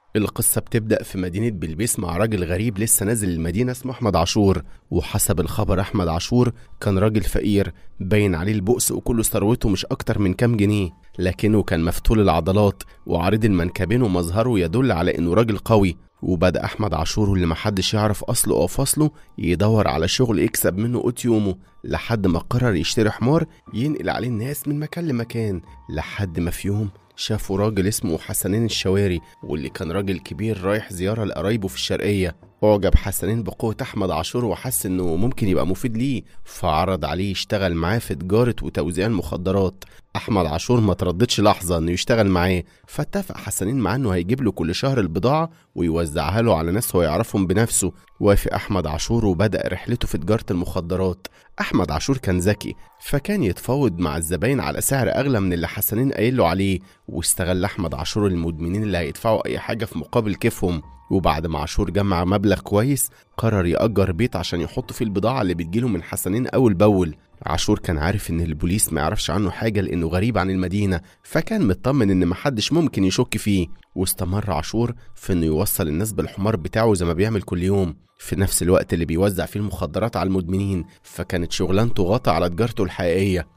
القصة بتبدأ في مدينة بلبيس مع راجل غريب لسه نازل المدينة اسمه أحمد عاشور وحسب الخبر أحمد عاشور كان راجل فقير باين عليه البؤس وكل ثروته مش أكتر من كام جنيه لكنه كان مفتول العضلات وعريض المنكبين ومظهره يدل على إنه راجل قوي وبدأ أحمد عاشور اللي محدش يعرف أصله أو فصله يدور على شغل يكسب منه قوت يومه لحد ما قرر يشتري حمار ينقل عليه الناس من مكان لمكان لحد ما في يوم شافوا راجل اسمه حسنين الشواري واللي كان راجل كبير رايح زيارة لقرايبه في الشرقية أعجب حسنين بقوة أحمد عاشور وحس إنه ممكن يبقى مفيد ليه فعرض عليه يشتغل معاه في تجارة وتوزيع المخدرات أحمد عاشور ما ترددش لحظة إنه يشتغل معاه فاتفق حسنين معاه إنه هيجيب له كل شهر البضاعة ويوزعها له على ناس هو يعرفهم بنفسه وافق أحمد عاشور وبدأ رحلته في تجارة المخدرات أحمد عاشور كان ذكي فكان يتفاوض مع الزباين على سعر أغلى من اللي حسنين قايل له عليه واستغل أحمد عاشور المدمنين اللي هيدفعوا أي حاجة في مقابل كيفهم وبعد ما عاشور جمع مبلغ كويس قرر يأجر بيت عشان يحط فيه البضاعة اللي بتجيله من حسنين أول بأول عاشور كان عارف إن البوليس ما يعرفش عنه حاجة لأنه غريب عن المدينة فكان مطمن إن محدش ممكن يشك فيه واستمر عاشور في إنه يوصل الناس بالحمار بتاعه زي ما بيعمل كل يوم في نفس الوقت اللي بيوزع فيه المخدرات على المدمنين فكانت شغلانته غطى على تجارته الحقيقية